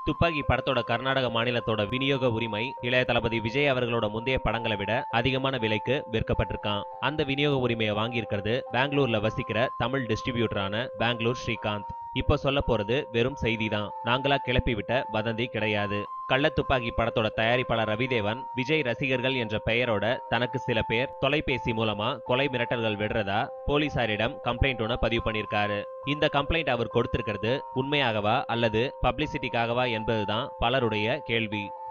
துப்பாக்கி படத்தோட கர்நாடக மாநிலத்தோட விநியோக உரிமை இளைய தளபதி விஜய் அவர்களோட முந்தைய படங்களை விட அதிகமான விலைக்கு விற்கப்பட்டிருக்கான் அந்த விநியோக உரிமையை வாங்கியிருக்கிறது பெங்களூர்ல வசிக்கிற தமிழ் டிஸ்ட்ரிபியூட்டரான பெங்களூர் ஸ்ரீகாந்த் இப்போ சொல்ல போறது வெறும் செய்தி தான் நாங்களா கிளப்பி விட்ட வதந்தி கிடையாது கள்ள துப்பாக்கி படத்தோட தயாரிப்பாளர் ரவிதேவன் விஜய் ரசிகர்கள் என்ற பெயரோட தனக்கு சில பேர் தொலைபேசி மூலமா கொலை மிரட்டல்கள் விடுறதா போலீசாரிடம் கம்ப்ளைண்ட் ஒன்று பதிவு பண்ணியிருக்காரு இந்த கம்ப்ளைண்ட் அவர் கொடுத்திருக்கிறது உண்மையாகவா அல்லது பப்ளிசிட்டிக்காகவா என்பதுதான் பலருடைய கேள்வி